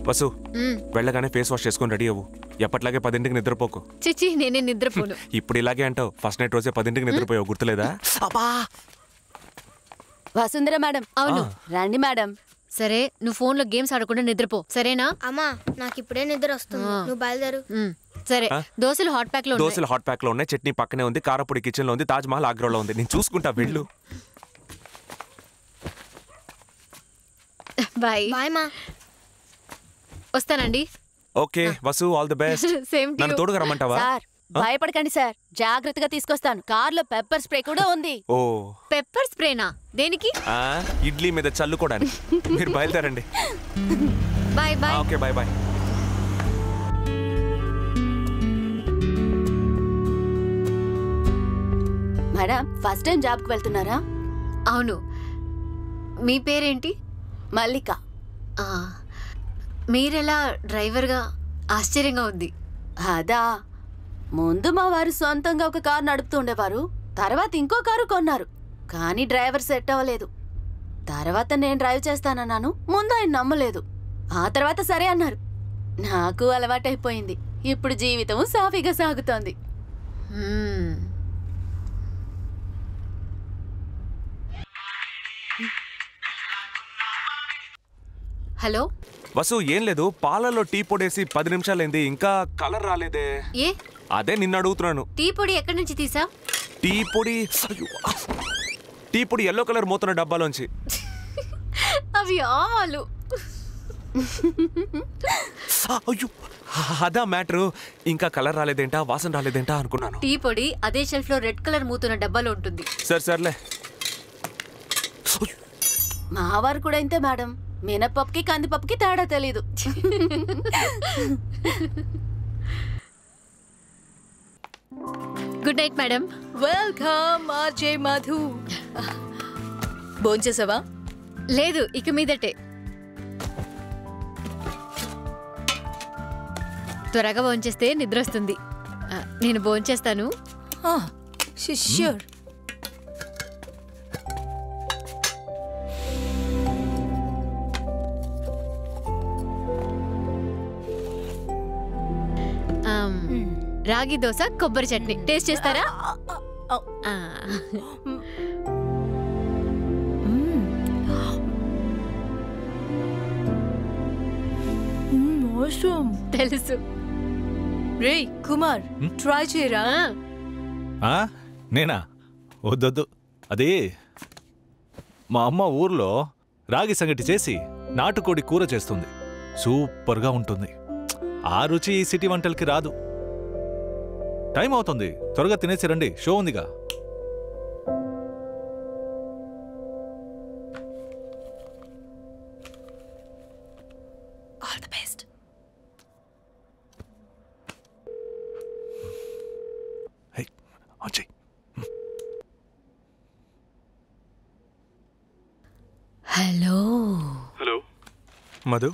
వసు మ్మ్. వెళ్ళగానే face wash చేసుకొని ready అవ్వు ఎప్పట్లాగే పదింటికి నిద్రపోకు చిచి నేనే నిద్రపోను ఇప్పుడు ఇలాగే అంటావు ఫస్ట్ నైట్ రోజే పదింటికి నిద్రపోయావు గుర్తులేదా అబ్బా వసుంధర మేడం అవును రండి మేడం సరే నువ్వు ఫోన్లో గేమ్స్ ఆడకుండా నిద్రపో సరేనా అమ్మా నాకు ఇప్పుడే నిద్ర వస్తుంది ఆ. నువ్వు బయలుదేరు మ్మ్. సరే ఆ? దోశలు హాట్ ప్యాక్ లో ఉన్నాయి. దోశలు హాట్ ప్యాక్ లో ఉన్నాయి చట్నీ పక్కనే ఉంది కారపొడి కిచెన్ లో ఉంది తాజ్ మహల్ ఆగ్రాలో ఉంది నేను చూసుకుంటా వెళ్ళు బాయ్ బాయ్ మా వస్తానండి okay Vasu all the best same to నన్ను తోడుగా రమ్మంటావా సార్ భయపడకండి సార్ జాగ్రత్తగా తీసుకొస్తాను కార్లో పెప్పర్ స్ప్రే కూడా ఉంది ఓ పెప్పర్ స్ప్రేనా దేనికి ఆ, ఇడ్లీ మీద చల్లుకోవడానికి మీరు బయలుదేరండి bye bye okay bye bye madam first time జాబ్కి వెళ్తున్నారా అవును మీ పేరేంటి మల్లిక ఆ, మీరెలా డ్రైవర్గా ఆశ్చర్యంగా ఉంది అదా ముందు మా వారు సొంతంగా ఒక కారు నడుపుతూ ఉండేవారు తర్వాత ఇంకో కారు కొన్నారు కానీ డ్రైవర్ సెట్ అవ్వలేదు తర్వాత నేను డ్రైవ్ చేస్తానన్నాను ముందు ఆయన నమ్మలేదు ఆ తర్వాత సరే అన్నారు నాకు అలవాటైపోయింది ఇప్పుడు జీవితం సాఫీగా సాగుతోంది మ్మ్. హలో వసు ఏం లేదు పాలలో టీ పొడేసి పది నిమిషాలైంది ఇంకా కలర్ రాలేదే ఏ అదే నిన్ను అడుగుతున్నాను టీ పొడి ఎక్కడి నుంచి తీసా టీ పొడి అయ్యో. టీ పొడి ఎల్లో కలర్ మోతున్న డబ్బాలోంచి అవి ఆవాలు ఆ, అయ్యో అదా మ్యాటర్ ఇంకా కలర్ రాలేదేంటా వాసన రాలేదేంటా అనుకున్నాను టీ పొడి అదే షెల్ఫ్ లో రెడ్ కలర్ మూతున్న డబ్బాలో ఉంటుంది సరే సర్లే మా వారు కూడా ఇంతే మేడం మినపప్పుకి కందిపప్పుకి తేడా తెలీదు good night madam welcome RJ Madhu భోంచేసావా లేదు ఇక మీదటే త్వరగా భోంచేస్తే నిద్ర వస్తుంది ఆ, నేను భోంచేస్తాను ష్యూర్ ఆమ్, రాగి దోశ కొబ్బరి చట్నీ టేస్ట్ చేస్తారా ఆ, తెలుసు రే కుమార్ ట్రై చేయరా ఆ, ఆ? నేనా వద్దొద్దు అది మా అమ్మ ఊర్లో రాగి సంగటి చేసి నాటుకోడి కూర చేస్తుంది సూపర్గా ఉంటుంది ఆ రుచి ఈ సిటీ వంటలకి రాదు టైం అవుతుంది త్వరగా తినేసి రండి షో ఉందిగా all the best hi Ajay hello hello Madhu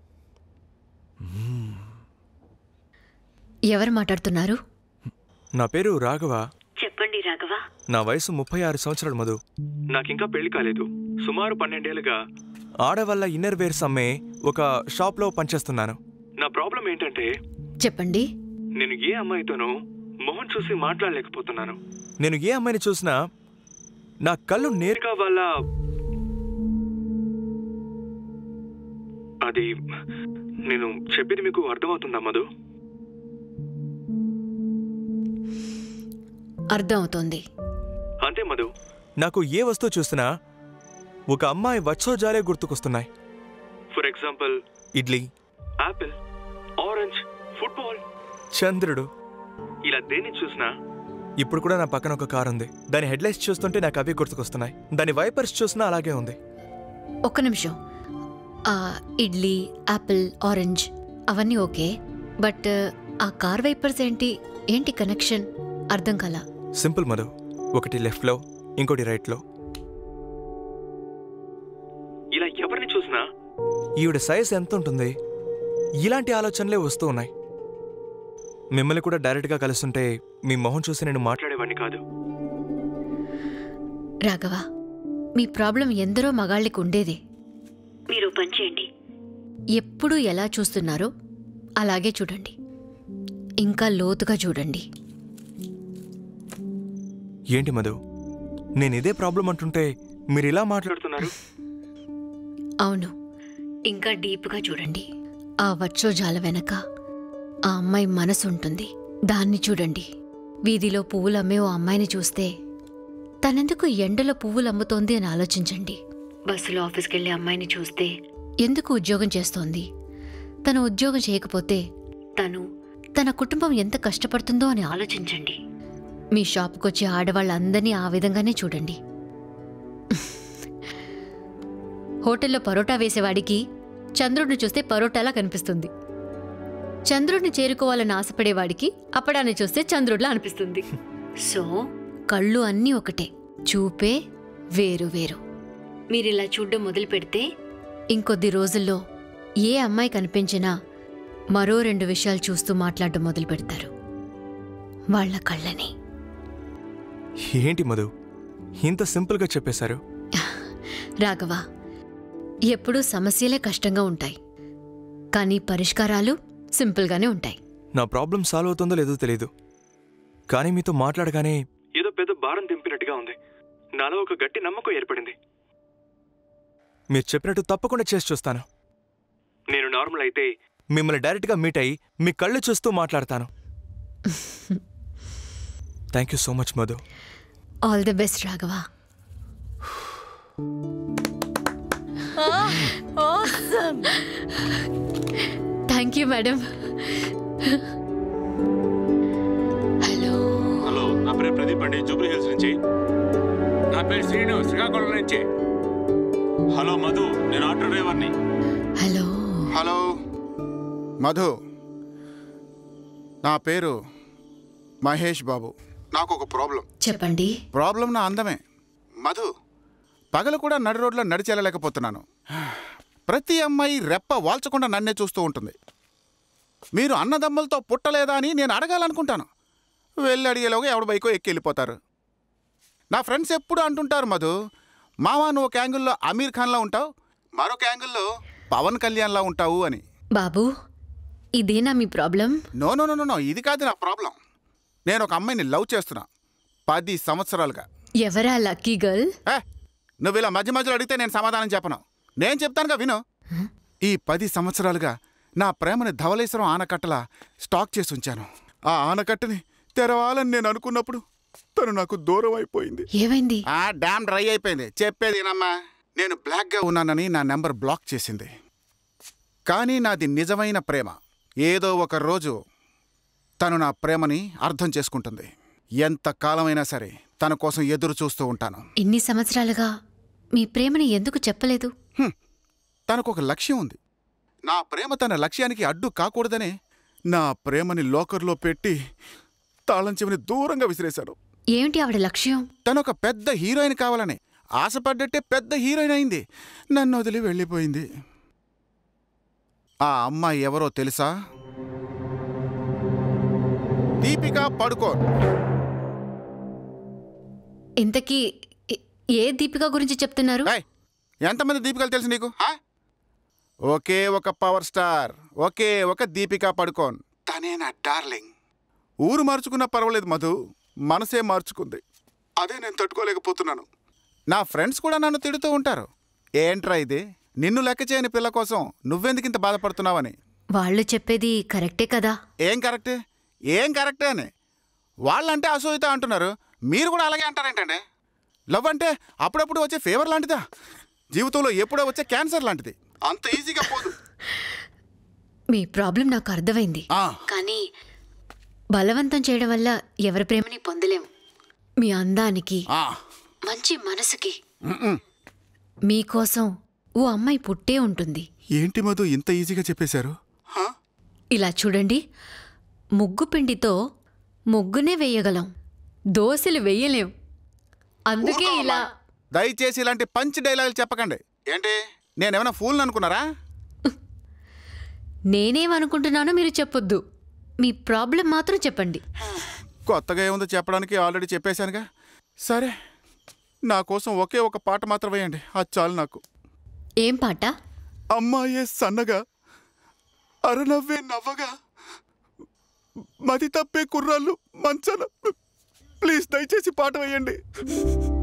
ఎవరు మాట్లాడుతున్నారు నా పేరు రాఘవ చెప్పండి రాఘవ నా వయసు ముప్పై ఆరు సంవత్సరాలు మధు నాకింకా పెళ్లి కాలేదు సుమారు పన్నెండేళ్లుగా ఆడవాళ్ళ ఇన్నర్ వేర్స్ అమ్మే ఒక షాప్లో పనిచేస్తున్నాను నా ప్రాబ్లం ఏంటంటే చెప్పండి నేను ఏ అమ్మాయితోనూ మొహం చూసి మాట్లాడలేకపోతున్నాను నేను ఏ అమ్మాయిని చూసినా నా కళ్ళు నేరుగా వాళ్ళ అది నేను చెప్పేది మీకు అర్థమవుతుందా మధు అర్థం అవుతోంది అంతే మధు నాకు ఏ వస్తువు చూసినా ఒక అమ్మాయి వచ్చోజాలే గుర్తుకొస్తున్నాయి for example idli apple orange football చంద్రుడు ఇలా దేన్ని చూసినా ఇప్పుడు కూడా నా పక్కన ఒక కార్ ఉంది దాని హెడ్లైట్స్ చూస్తుంటే నాకు అవే గుర్తుకొస్తున్నాయి దాని వైపర్స్ చూసినా అలాగే ఉంది ఒక్క నిమిషం ఆ, ఇడ్లీ యాపిల్ ఆరెంజ్ అవన్నీ ఓకే బట్ ఆ కార్ వైపర్స్ ఏంటి ఏంటి కనెక్షన్ అర్థం కాల సింపుల్ మధు ఒకటి లెఫ్ట్లో ఇంకోటి రైట్లో ఇలా ఎవరిని చూసినా ఈవిడ సైజ్ ఎంత ఉంటుంది ఇలాంటి ఆలోచనలే వస్తూ ఉన్నాయి మిమ్మల్ని కూడా డైరెక్ట్గా కలుస్తుంటే మీ మొహం చూసి నేను మాట్లాడేవాడిని కాదు రాఘవ మీ ప్రాబ్లం ఎందరో మగాళ్ళకి ఉండేదే మీరు పని చేయండి ఎప్పుడు ఎలా చూస్తున్నారో అలాగే చూడండి ఇంకా లోతుగా చూడండి ఏంటి మధు నేను ఇదే ప్రాబ్లం అంటుంటే మీరు ఇలా మాట్లాడుతున్నారు అవును ఇంకా డీప్గా చూడండి ఆ వచ్చోజాల వెనక ఆ అమ్మాయి మనసు ఉంటుంది దాన్ని చూడండి వీధిలో పువ్వులు అమ్మే ఓ అమ్మాయిని చూస్తే తనెందుకు ఎండలో పువ్వులు అమ్ముతోంది అని ఆలోచించండి బస్సులో ఆఫీస్కి వెళ్ళే అమ్మాయిని చూస్తే ఎందుకు ఉద్యోగం చేస్తోంది తను ఉద్యోగం చేయకపోతే తను తన కుటుంబం ఎంత కష్టపడుతుందో అని ఆలోచించండి మీ షాప్కొచ్చే ఆడవాళ్ళందరినీ ఆ విధంగానే చూడండి హోటల్లో పరోటా వేసేవాడికి చంద్రుడిని చూస్తే పరోటాలా కనిపిస్తుంది చంద్రుడిని చేరుకోవాలని ఆశపడేవాడికి అప్పడాన్ని చూస్తే చంద్రుడిలా అనిపిస్తుంది సో కళ్ళు అన్నీ ఒకటే చూపే వేరు వేరు మీరిలా చూడడం మొదలు పెడితే ఇంకొద్ది రోజుల్లో ఏ అమ్మాయి కనిపించినా మరో రెండు విషయాలు చూస్తూ మాట్లాడడం మొదలు పెడతారు వాళ్ళ కళ్ళని ఏంటి మధు ఇంత సింపుల్గా చెప్పేశారు రాఘవ ఎప్పుడూ సమస్యలే కష్టంగా ఉంటాయి కానీ పరిష్కారాలు సింపుల్గానే ఉంటాయి నా ప్రాబ్లం సాల్వ్ అవుతుందో లేదో తెలియదు కానీ మీతో మాట్లాడగానే ఏదో పెద్ద భారం దింపినట్టుగా ఉంది నాలో ఒక గట్టి నమ్మకం ఏర్పడింది మీరు చెప్పినట్టు తప్పకుండా చేసి చూస్తాను నేను నార్మల్ అయితే మిమ్మల్ని డైరెక్ట్గా మీట్ అయ్యి మీ కళ్ళు చూస్తూ మాట్లాడతాను thank you so much Madhu all the best Raghava Awesome. Thank you madam hello hello నా పేరు ప్రదీప్ అండి జూబ్లీ హిల్స్ నుంచి నా పేరు శ్రీను శ్రీకాకుళం నుంచి హలో మధు నేను ఆటో డ్రైవర్ని హలో హలో మధు నా పేరు మహేష్ బాబు నాకు ఒక ప్రాబ్లం చెప్పండి ప్రాబ్లం నా అందమే మధు పగలు కూడా నడి రోడ్లో నడిచెళ్ళలేకపోతున్నాను ప్రతి అమ్మాయి రెప్ప వాల్చకుండా నన్నే చూస్తూ ఉంటుంది మీరు అన్నదమ్ములతో పుట్టలేదా అని నేను అడగాలనుకుంటాను వెళ్ళి అడిగేలోగా ఎవడ బైకో ఎక్కి వెళ్ళిపోతారు నా ఫ్రెండ్స్ ఎప్పుడు అంటుంటారు మధు మావా నువ్వు ఒక యాంగిల్లో అమీర్ ఖాన్లా ఉంటావు మరొక యాంగిల్లో పవన్ కళ్యాణ్లా ఉంటావు అని బాబు ఇదేనా మీ problem no no no no, no ఇది కాదు నా ప్రాబ్లం నేను ఒక అమ్మాయిని లవ్ చేస్తున్నా పది సంవత్సరాలుగా ఎవరా లక్కీ గర్ల్ ఏ నువ్వు ఇలా మధ్య మధ్యలో అడిగితే నేను సమాధానం చెప్పను నేను చెప్తానుగా విను ఈ పది సంవత్సరాలుగా నా ప్రేమని ధవలేశ్వరం ఆనకట్టలా స్టాక్ చేసి ఉంచాను ఆ ఆనకట్టని తెరవాలని నేను అనుకున్నప్పుడు తను నాకు దూరం అయిపోయింది ఏమైంది ఆ డ్యామ్ డ్రై అయిపోయింది చెప్పేది ఏనమ్మా నేను బ్లాక్గా ఉన్నానని నా నెంబర్ బ్లాక్ చేసింది కానీ నాది నిజమైన ప్రేమ ఏదో ఒక రోజు తను నా ప్రేమని అర్థం చేసుకుంటుంది ఎంత కాలమైనా సరే తన కోసం ఎదురు చూస్తూ ఉంటాను ఇన్ని సంవత్సరాలుగా మీ ప్రేమని ఎందుకు చెప్పలేదు హ్మ్. తనకు ఒక లక్ష్యం ఉంది నా ప్రేమ తన లక్ష్యానికి అడ్డు కాకూడదనే నా ప్రేమని లోకర్లో పెట్టి తాళం చెవిని దూరంగా విసిరేశాడు ఏమిటి ఆవిడ లక్ష్యం తనొక పెద్ద హీరోయిన్ కావాలని ఆశపడ్డట్టే పెద్ద హీరోయిన్ అయింది నన్ను వదిలి వెళ్ళిపోయింది ఆ అమ్మాయి ఎవరో తెలుసా దీపిక పడుకో ఇంతకీ ఏ- ఏ దీపిక గురించి చెప్తున్నారు ఏయ్, ఎంతమంది దీపికలు తెలుసు నీకు ఆ? ఒకే ఒక పవర్ స్టార్ ఒకే ఒక దీపిక పడుకోన్ తనే నా డార్లింగ్ ఊరు మార్చుకున్నా పర్వాలేదు మధు మనసే మార్చుకుంది అదే నేను తట్టుకోలేకపోతున్నాను నా ఫ్రెండ్స్ కూడా నన్ను తిడుతూ ఉంటారు ఏంట్రా ఇది నిన్ను లెక్క చేయని పిల్ల కోసం నువ్వెందుకు ఇంత బాధపడుతున్నావని వాళ్ళు చెప్పేది కరెక్టే కదా ఏం కరెక్టే ఏం కరెక్టే అని వాళ్ళంటే అసూయత అంటున్నారు మీరు కూడా అలాగే అంటారేంటండి లవ్ అంటే అప్పుడప్పుడు వచ్చే ఫీవర్ లాంటిదా జీవితంలో ఎప్పుడో వచ్చే క్యాన్సర్ లాంటిది అంత ఈజీగా పోదు మీ ప్రాబ్లం నాకు అర్థమైంది ఆ, కానీ బలవంతం చేయడం వల్ల ఎవరి ప్రేమని పొందలేం మీ అందానికి ఆ, మంచి మనసుకి మ్మ్. మీకోసం ఓ అమ్మాయి పుట్టే ఉంటుంది ఏంటి మధు ఇంత ఈజీగా చెప్పేశారు హా? ఇలా చూడండి ముగ్గు పిండితో ముగ్గునే వేయగలం దోశలు వేయలేం అందుకే ఇలా దయచేసి ఇలాంటి పంచ్ డైలాగులు చెప్పకండి ఏంటి నేనేమైనా ఫూల్ అనుకున్నారా నేనేమనుకుంటున్నానో మీరు చెప్పొద్దు మీ ప్రాబ్లం మాత్రం చెప్పండి కొత్తగా ఏముందో చెప్పడానికి ఆల్రెడీ చెప్పేశానుగా సరే నా కోసం ఒకే ఒక పాట మాత్రం వేయండి అది చాలు నాకు ఏం పాట అమ్మాయే సన్నగా అరనవ్వే నవ్వగా మది తప్పే కుర్రాళ్ళు మంచాన ప్లీజ్ దయచేసి పాట వేయండి